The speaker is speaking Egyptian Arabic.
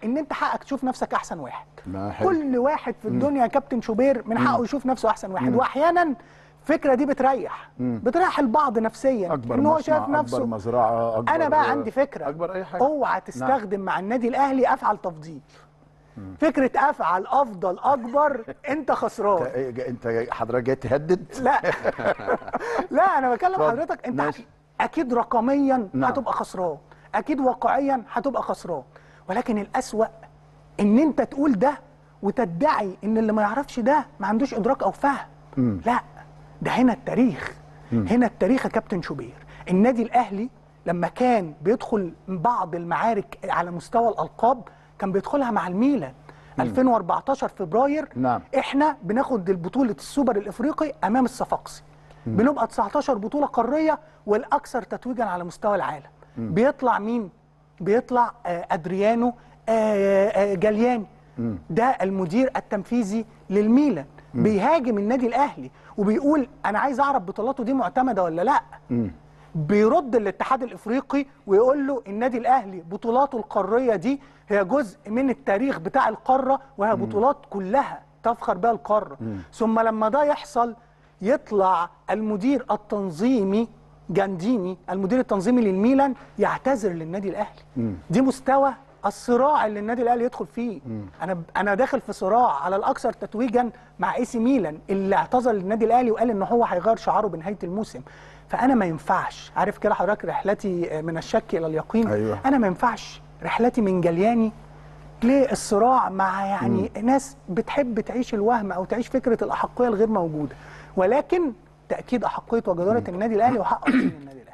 ان انت حقك تشوف نفسك احسن واحد ما حلو. كل واحد في الدنيا يا كابتن شوبير من حقه يشوف نفسه احسن واحد واحيانا الفكره دي بتريح بتريح البعض نفسيا اكبر ان هو مصنع شايف نفسه اكبر مزرعه اكبر انا بقى عندي فكره اكبر اي حاجه اوعى تستخدم مع النادي الاهلي افعل تفضيل فكره افعل افضل اكبر انت خسران انت انت حضرتك جاي تهدد لا لا انا بكلم اتفضل. حضرتك انت ماشي. اكيد رقميا نعم. هتبقى خسران اكيد واقعيا هتبقى خسران ولكن الاسوأ ان انت تقول ده وتدعي ان اللي ما يعرفش ده ما عندوش ادراك او فهم لا ده هنا التاريخ هنا التاريخ يا كابتن شوبير النادي الاهلي لما كان بيدخل بعض المعارك على مستوى الالقاب كان بيدخلها مع الميلان 2014 فبراير نعم. احنا بناخد البطوله السوبر الافريقي امام الصفاقسي بنبقى 19 بطوله قاريه والاكثر تتويجا على مستوى العالم بيطلع مين بيطلع آه ادريانو آه آه جالياني ده المدير التنفيذي للميلان بيهاجم النادي الاهلي وبيقول انا عايز اعرف بطولاته دي معتمده ولا لا بيرد الاتحاد الافريقي ويقول له النادي الاهلي بطولاته القاريه دي هي جزء من التاريخ بتاع القاره وهي بطولات كلها تفخر بها القاره ثم لما ده يحصل يطلع المدير التنظيمي جانديني المدير التنظيمي للميلان يعتذر للنادي الاهلي دي مستوى الصراع اللي النادي الاهلي يدخل فيه انا انا داخل في صراع على الاكثر تتويجا مع اي سي ميلان اللي اعتذر للنادي الاهلي وقال ان هو هيغير شعاره بنهايه الموسم فانا ما ينفعش عارف كده حضرتك رحلتي من الشك الى اليقين أيوة. انا ما ينفعش رحلتي من جلياني للصراع مع يعني مم. ناس بتحب تعيش الوهم او تعيش فكره الاحقيه الغير موجوده ولكن تاكيد احقيه وجداره النادي الاهلي وحق اصيل النادي الاهلي